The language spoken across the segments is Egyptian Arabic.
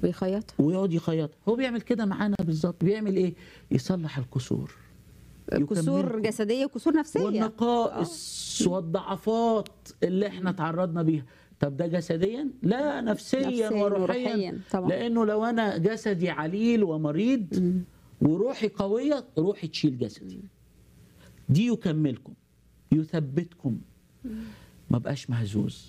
بيخيط ويقعد يخيط هو بيعمل كده معانا بالظبط بيعمل ايه يصلح الكسور كسور يكملكم. جسديه وكسور نفسيه والنقائص والضعفات اللي احنا تعرضنا بيها طب ده جسديا لا نفسيا, نفسياً وروحيا وروحياً طبعاً. لانه لو انا جسدي عليل ومريض وروحي قويه روحي تشيل جسدي دي يكملكم يثبتكم ما بقاش مهزوز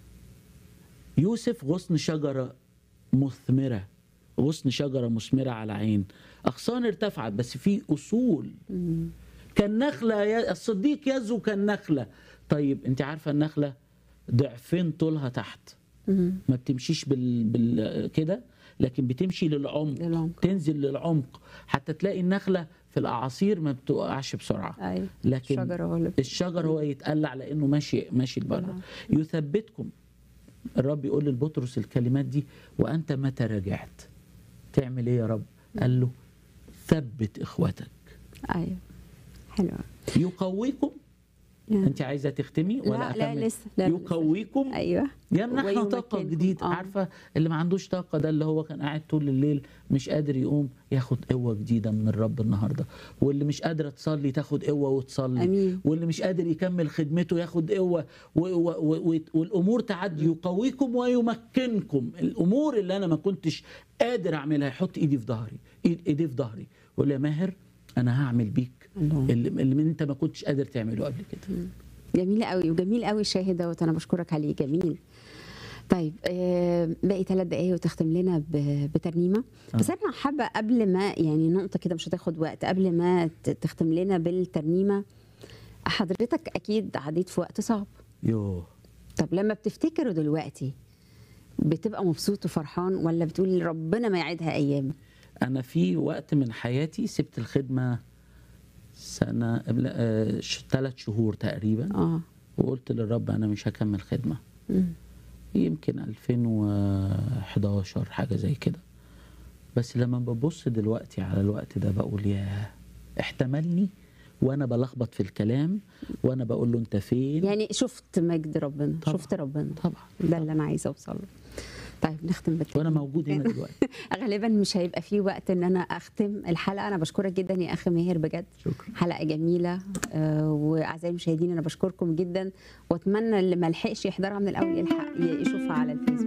يوسف غصن شجره مثمره غصن شجره مثمره على عين اغصان ارتفعت بس في اصول كالنخله ي- الصديق يزو كالنخله طيب انت عارفه النخله ضعفين طولها تحت مم. ما بتمشيش بال, بال... كده لكن بتمشي للعمق للعمق. تنزل للعمق حتى تلاقي النخله في الاعاصير ما بتقعش بسرعه ايوه لكن الشجر هو اللي الشجر هو يتقلع لانه ماشي ماشي لبره يثبتكم الرب يقول للبطرس الكلمات دي وانت متى رجعت تعمل ايه يا رب قال له ثبت اخوتك ايوه حلو يقويكم انت عايزه تختمي ولا لا لا أكمل؟ لسه لا لا لسه. يقويكم ايوه يمنحنا طاقه ويمكنكم. جديده آه. عارفه اللي ما عندوش طاقه ده اللي هو كان قاعد طول الليل مش قادر يقوم ياخد قوه جديده من الرب النهارده واللي مش قادره تصلي تاخد قوه وتصلي امين واللي مش قادر يكمل خدمته ياخد قوه و- و- و- و- والامور تعدي يقويكم ويمكنكم الامور اللي انا ما كنتش قادر اعملها يحط ايدي في ظهري إيد- ايديه في ظهري يقول يا ماهر انا هعمل بيك الله. اللي, اللي انت ما كنتش قادر تعمله قبل كده جميل قوي وجميل قوي الشاهد دوت انا بشكرك عليه جميل طيب آه، باقي ثلاث دقايق وتختم لنا ب- بترنيمه بس انا حابه قبل ما يعني نقطه كده مش هتاخد وقت قبل ما ت- تختم لنا بالترنيمه حضرتك اكيد عديت في وقت صعب يوه طب لما بتفتكره دلوقتي بتبقى مبسوط وفرحان ولا بتقول ربنا ما يعيدها ايام انا في وقت من حياتي سبت الخدمه سنه ثلاث شهور تقريبا اه وقلت للرب انا مش هكمل خدمه مم. يمكن 2011 حاجه زي كده بس لما ببص دلوقتي على الوقت ده بقول ياه احتملني وانا بلخبط في الكلام وانا بقول له انت فين يعني شفت مجد ربنا طبعاً. شفت ربنا طبعا ده اللي انا عايزه اوصل له طيب نختم بالترنيمه وانا موجود هنا دلوقتي غالبا مش هيبقى في وقت ان انا اختم الحلقه انا بشكرك جدا يا اخي ماهر بجد شكرا حلقه جميله آه، واعزائي المشاهدين انا بشكركم جدا واتمنى اللي ما لحقش يحضرها من الاول يلحق يشوفها على الفيسبوك